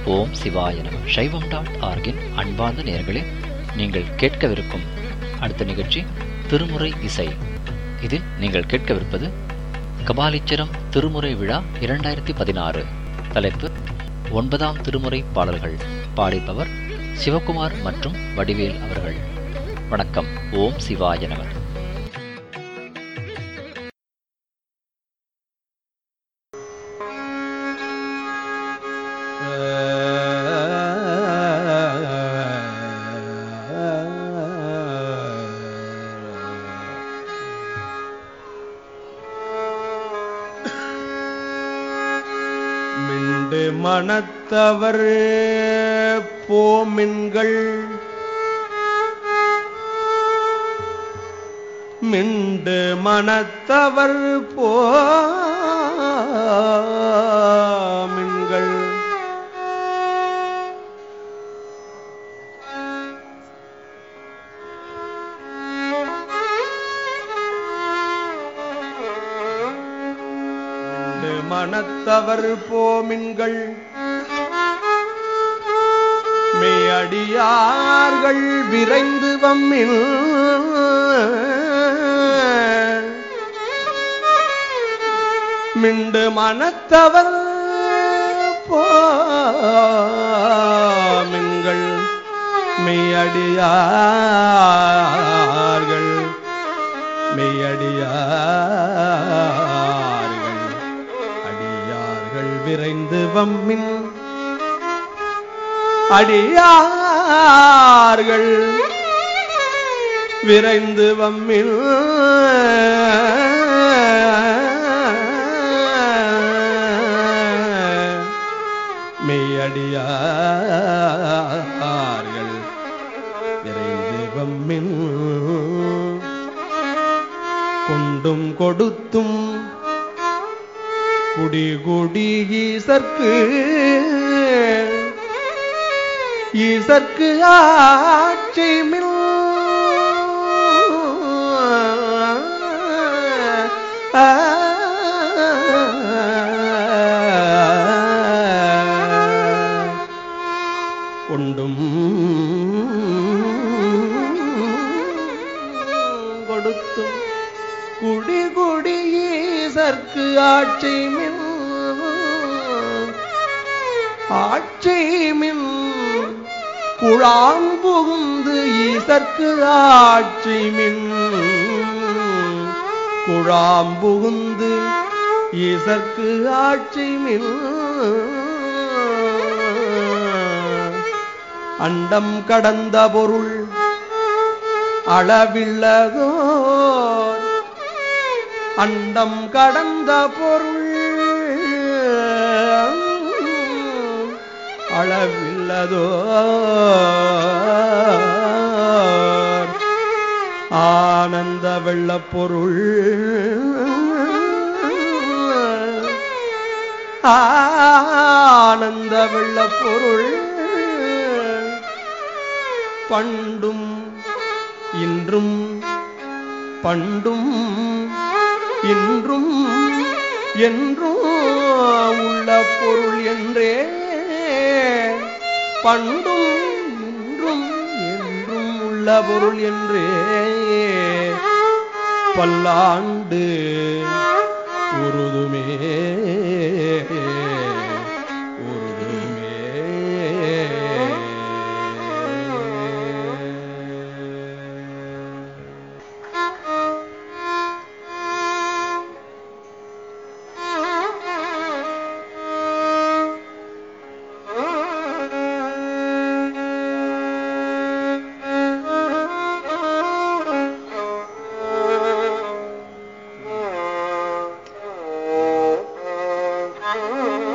ஓம் சிவாய நம சைவம் டாட் ஆர்கின் அன்பார்ந்த நேயர்களே நீங்கள் கேட்கவிருக்கும் அடுத்த நிகழ்ச்சி திருமுறை இசை இதில் நீங்கள் கேட்கவிருப்பது கபாலீச்சரம் திருமுறை விழா இரண்டாயிரத்தி பதினாறு தலைப்பு ஒன்பதாம் திருமுறை பாடல்கள் பாடிப்பவர் சிவகுமார் மற்றும் வடிவேல் அவர்கள் வணக்கம் ஓம் சிவாய நம மிண்டு மனத்தவர் போமின்கள் மிண்டு மனத்தவர் போமின்கள் மிண்டு மனத்தவர் போமின்கள் மேயடியார்கள் விரைந்து வம்மில் மிண்டு மனத்தவர் போமின்கள் மெய்யடியார்கள் மெய்யடியார்கள் அடியார்கள் விரைந்து வம்மின் அடியார்கள் விரைந்து வம்மில் மெய்யடியார்கள் விரைந்து வம்மில் கொண்டும் கொடுத்தும் குடி குடி ஈசற்கு ஈசற்கு ஆட்சி மில் கொண்டும் கொடுத்தும் குடி குடி ஈசற்கு ஆட்சி மின் ஆட்சி மின் குழாம் புகுந்து ஈசற்கு ஆட்சி மின் குழாம் புகுந்து ஈசற்கு ஆட்சி மின் அண்டம் கடந்த பொருள் அளவில்லதோர் அண்டம் கடந்த பொருள் அளவில்லதோ ஆனந்த வெள்ளப் பொருள் ஆனந்த வெள்ளப் பொருள் பண்டும் இன்றும் பண்டும் இன்றும் என்றும் உள்ள பொருள் என்றே பண்டும் இன்றும் என்றும் உள்ள பொருள் என்றே பல்லாண்டு உருதுமே உருதுமே Thank you.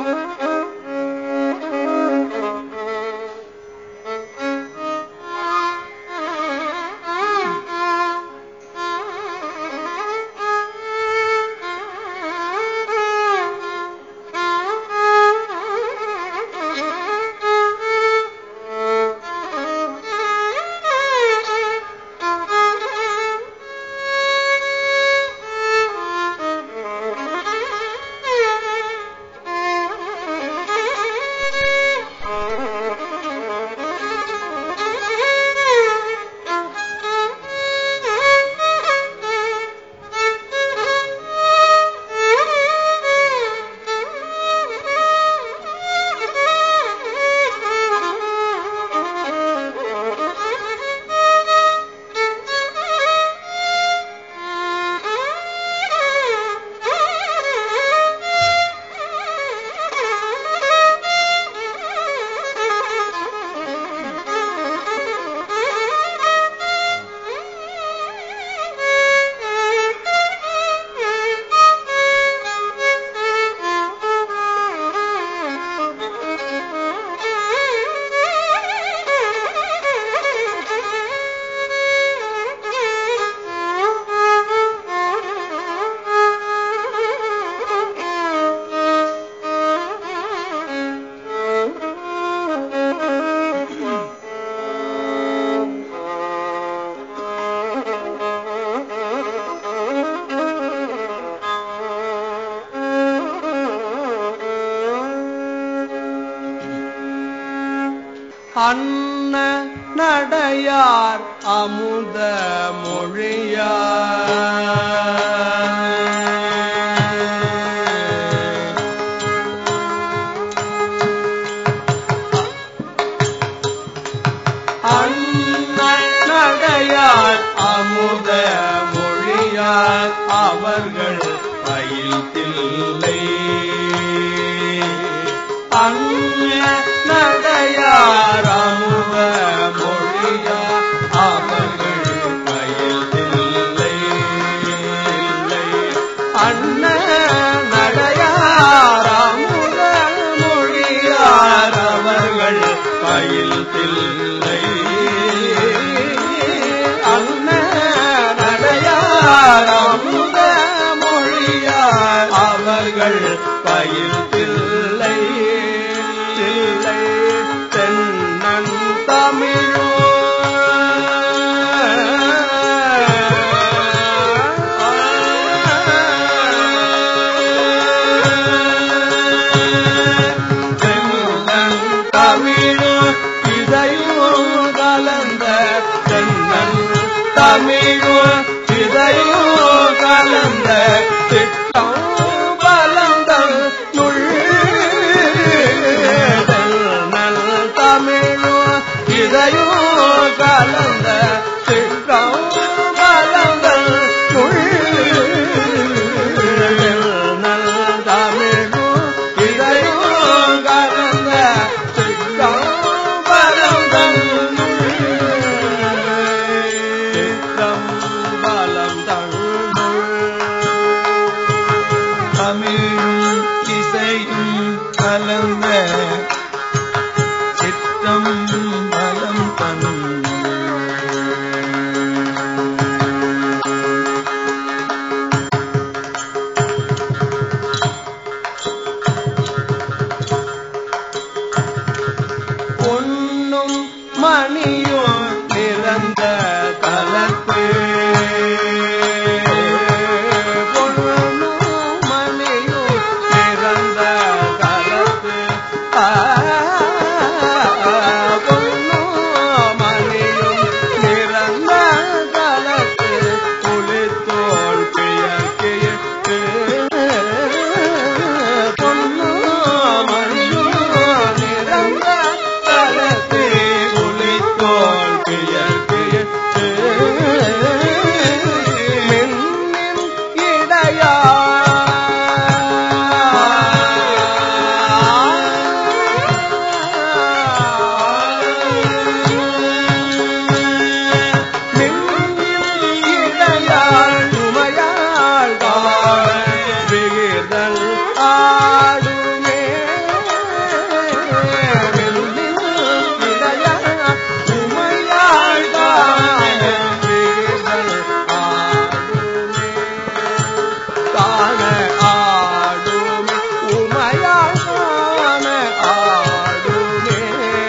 அன்ன நடையார் அமுத மொழியார் அந்நடையார் அமுத மொழியார் அவர்கள் பயில் தில்லை அந்நடையார் அமுத மொழியார் அவர்கள் பயில் தில்லை அண்ண நடையார் அமுத மொழியார் அவர்கள் பயில் தில்லை அண்ண நடையார் அமுத மொழியார் அவர்கள் பயில் தில்லை தில்லை தென்னன் தமிழோ தென்னன் தமிழோ இதையும் கலந்த தென்னன் தமிழோ இதையும் கலந்த திட்டம் பலந்தல் நுள் தென்னல் தமிழோ இதையும் கலந்த திட்டம் பலந்தல் நுள் நல் தமிழோ இதையும் கலந்த திட்டம் பலந்தல் திட்டம் பலம் தமிழும் இசையும் கலந்த சித்தம் பலம் தன் பொன்னும் மணியும் நிறந்த தலத்து பொன்னும் மணியும் நிறந்த தலத்து ஆ, பொன்னும் மணியும் நிறந்த தலத்து புலித்தோல் பியர்க்கிட்டு பொன்னும் மணியும் நிறந்த தலத்து புலித்தோல் பியர்க்கிட்டு மின்னின் இடையா இடையாள் உமையாள் விகிதல் ஆடுமே இடையாள் உமையாள் விகிதல் ஆடுமே காண ஆடுமே உமையாள் காண ஆடுமே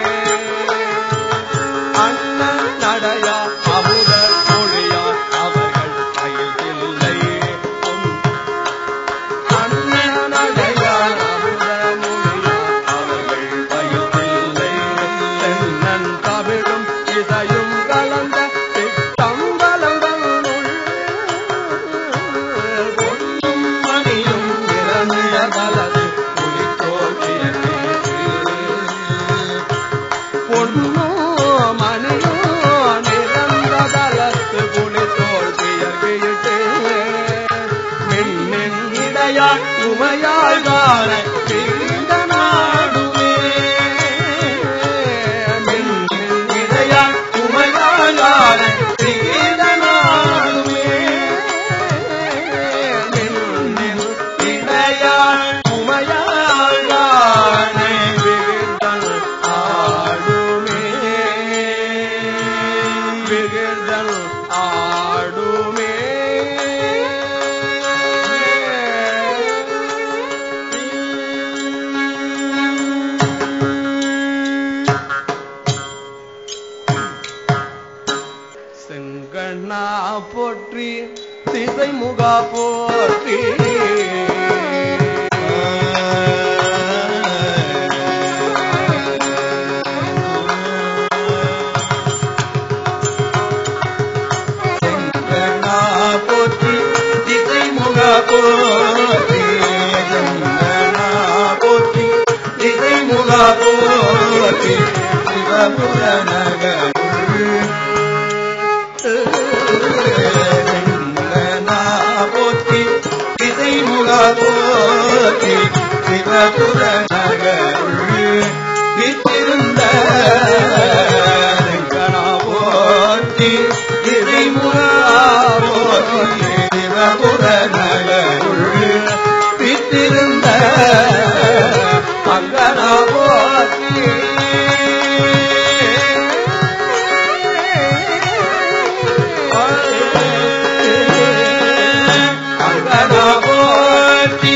அண்ணன் நடையா அமுத மொழியா அவர்கள் கையில் இல்லை அண்ணன் நடையா அமுத மொழியா அவர்கள் கையில் இல்லை தென்னன் தமிழும் இசையும் கலந்த திட்டம் கலந்தனுள் பொன்னும் மணியும் நிறந்த கலது புலித்தோல் பொன்னோ மணியோ நிறந்ததலத்து புலித்தோல் பியர்கிட்டு மின்னின் இடையாள் உமையாள் காண பிரிந்த நாடுமே மின்னின் இடையாள் உமையாள் காண பிரிந்த நாடுமே மின்னின் இடையாள் உமையாள் காண விகிர்தல் ஆடுமே விகிர்தல் ஆடுமே செங்கண்ணா போற்றி திசை முகா போற்றி சிவபுர நகருள் வெங்கனா போற்றி திசைமுக போற்றி சிவபுர நகருள் வித்திருந்த வெங்கனா போற்றி திசைமுக போற்றி சிவபுர நகருள் வித்திருந்த அங்கனா போற்றி அங்கனா போற்றி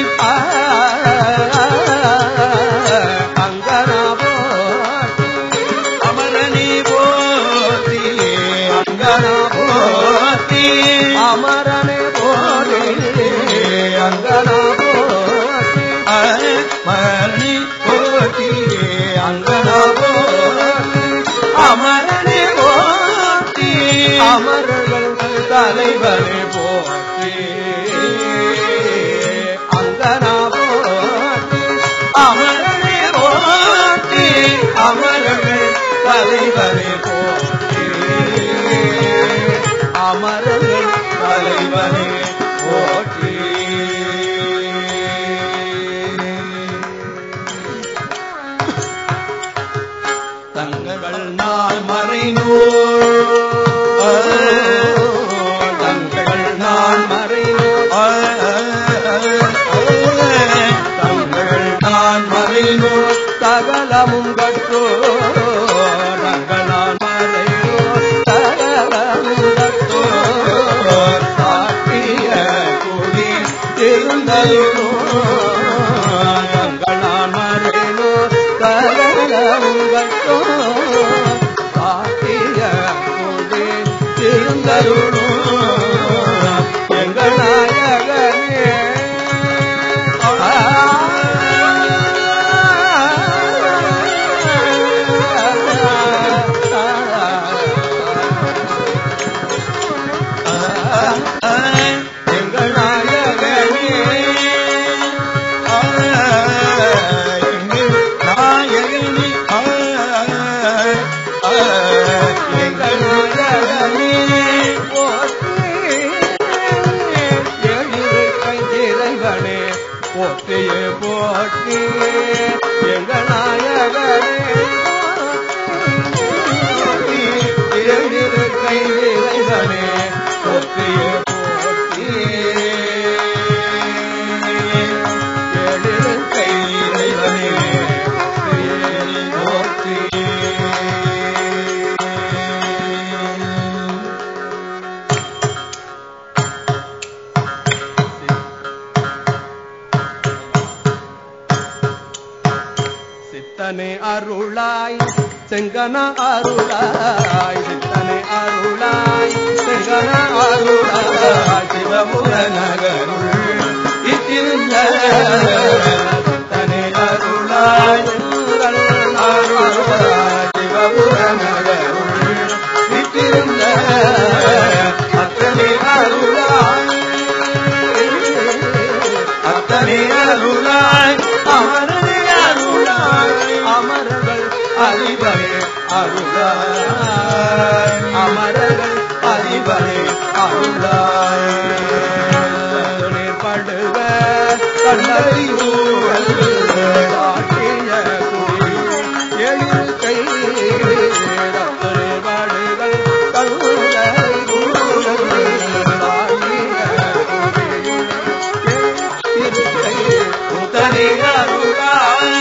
அங்கனா போற்றி அமரனி போற்றி அங்கனா போற்றி அமரனே போலே அங்கனா போற்றி அமரணி போற்றி அங்கனா போற்றி அமரனி போற்றி அமரர்கள் தலைவரே போற்றி அங்கனா போற்றி அமரனே போற்றி அமரர்கள் தலைவரே போற்றி அமரர்கள் தலைவரே போற்றி தங்கள் நாள் மறைநூல் தங்கள் நாள் மறைநூல் தங்கள் நான் மறைநூல் சகலமும் கற்றோ நங்களான் மறையோ சகலமும் கற்றோ சாட்டிய குடி இருந்தோ நங்களான் மறையோ சகலமும் கற்றோ காட்டிய கொடி இருந்தருளோ எங்கள் நாயகனே எங்கள் நாயகனே நாயகனி எங்கள் நாயகனே போற்றி எழிற்கை இறைவனே போற்றியே போற்றி எங்கள் நாயகனே போற்றி எழிற்கை இறைவனே போற்றியே போற்றி எழிற்கை இறைவனே போற்றியே போற்றி சித்தனே அருளாய் செங்கன அருளாய் சித்தனே அருளாய் செங்கன அருளாய் சிவபுர நகருள் இத்திருந்த சித்தனே அருளாய் செங்கன அருளாய் சிவபுர நகருள் இத்திருந்த அத்தனை அருளாய் அத்தனை அருளாய் அமரனே அருளாய் அமரர்கள் அறிவரே அருளாய் அமரர்கள் அறிவரே அருளாய் படுவ கண்டறியூரல் காட்டிய குடியும் எழில் கை ரத்தனே படுவல் கருணை முத்தனை அருளாய்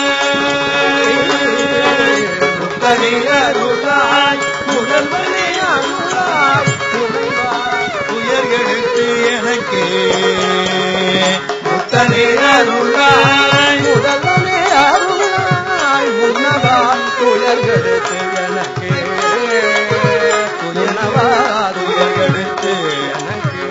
முத்தனை அருளாய் முதல்வனே அருளாய் உயர்களுக்கு எனக்கே முத்தனை அருளாய் முதல்வனே அருளாய் முன்னவா துயர்களுக்கு எனக்கே துயனவா துயர்களுக்கு எனக்கே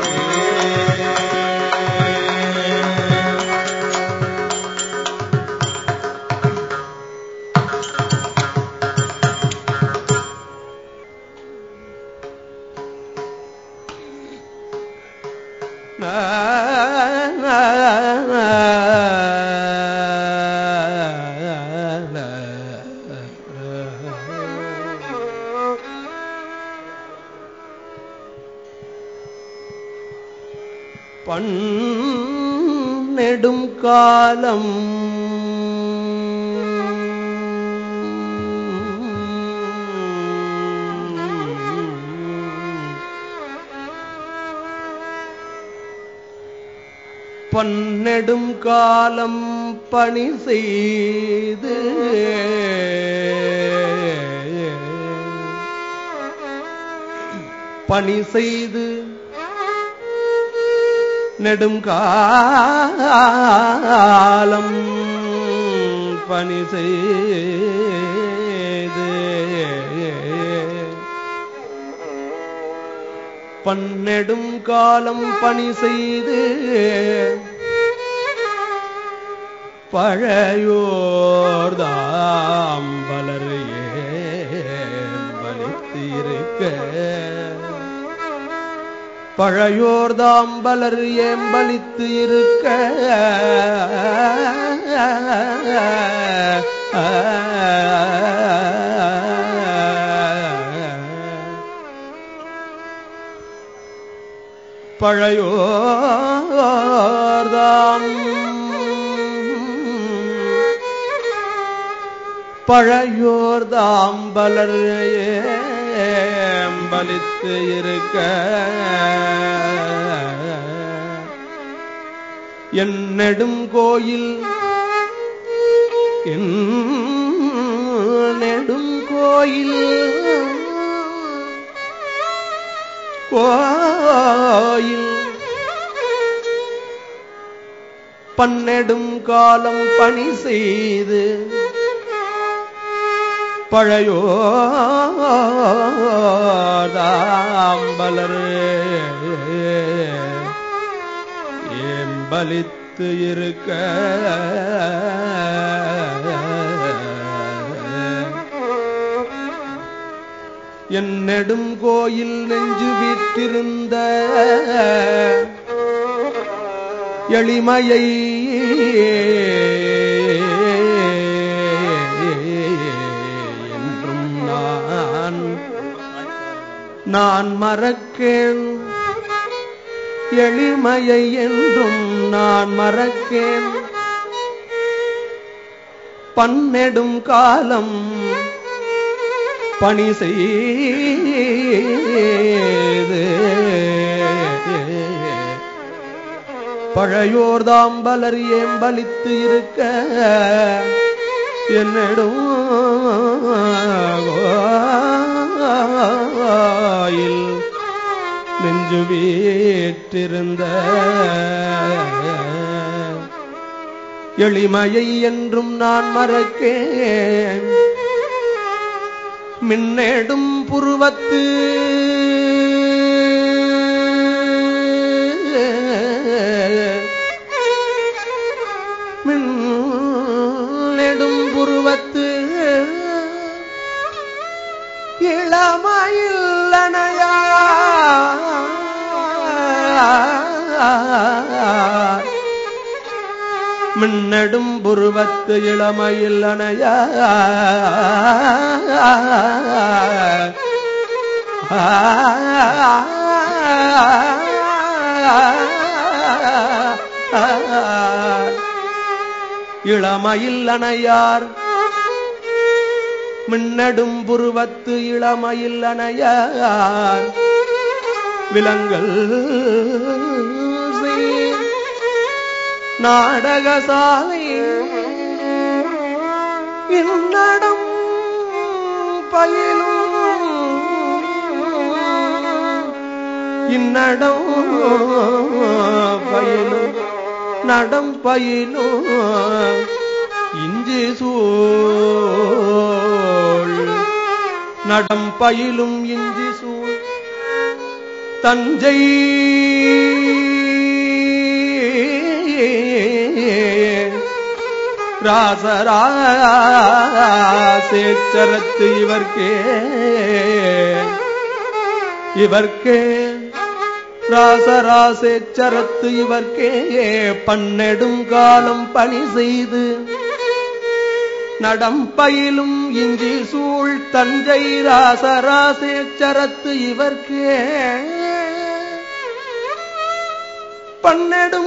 na na na பன்னெடும் காலம் பன்னெடும் காலம் பணி செய்து பணி செய்து நெடும் காலம் பணி செய்து பன்னெடும் காலம் பணி செய்து பழையோர்தாம் பலர் ஏம்பலித்து இருக்க பழையோர்தாம் பலர் ஏம்பலித்து இருக்க பழையோர்தாம் பழையோர்தாம் பலர் ஏம்பலித்து இருக்க என் நெடும் கோயில் என் நெடும் கோயில் கோயில் பன்னெடும் காலம் பணி செய்து பழையோதாம்பலர் ஏம்பலித்து இருக்க என் நெடும் கோயில் நெஞ்சு வீற்றிருந்த எளிமையை என்றும் நான் நான் மறக்கேன் எளிமையை என்றும் நான் மறக்கேன் பன்னெடும் காலம் பணி செய்து பழையோர்தாம் பலர் ஏம்பலித்து இருக்க என்னிடம் கோயில் நெஞ்சு வீற்றிருந்த எளிமையை என்றும் நான் மறக்கேன் மின்னேடும் புருவத்து மின்னெடும் புருவத்து இளமையில் அணையா மின்னடும் புருவத்து இளமையில் அணையா இளமையில் அணையார் மின்னடும் புருவத்து இளமையில் அணையார் விலங்கல் செய் நாடகசாலை இன்னடம் பயிலும் இன்னடம் பயிலும் நடம் பயிலும் இஞ்சி சூழ் நடம் பயிலும் இஞ்சி சூழ் தஞ்சை ராசராசேச்சரத்து இவர்க்கே இவர்க்கே ராசராசேச்சரத்து இவர்க்கே பன்னெடும் காலம் பணி செய்து நடம் பயிலும் இஞ்சி சூழ் தஞ்சை ராசராசேச்சரத்து இவர்க்கே பன்னெடும்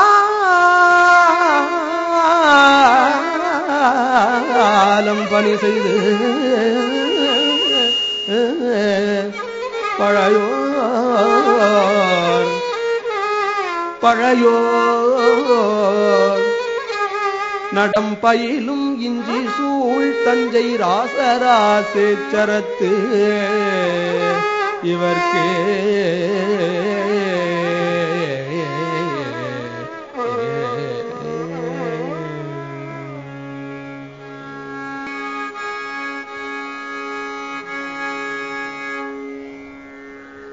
காலம் பணி செய்து பழையோர் பழையோர் நடம் பயிலும் இஞ்சி சூழ் தஞ்சை ராசராசேச்சரத்து இவர்க்கே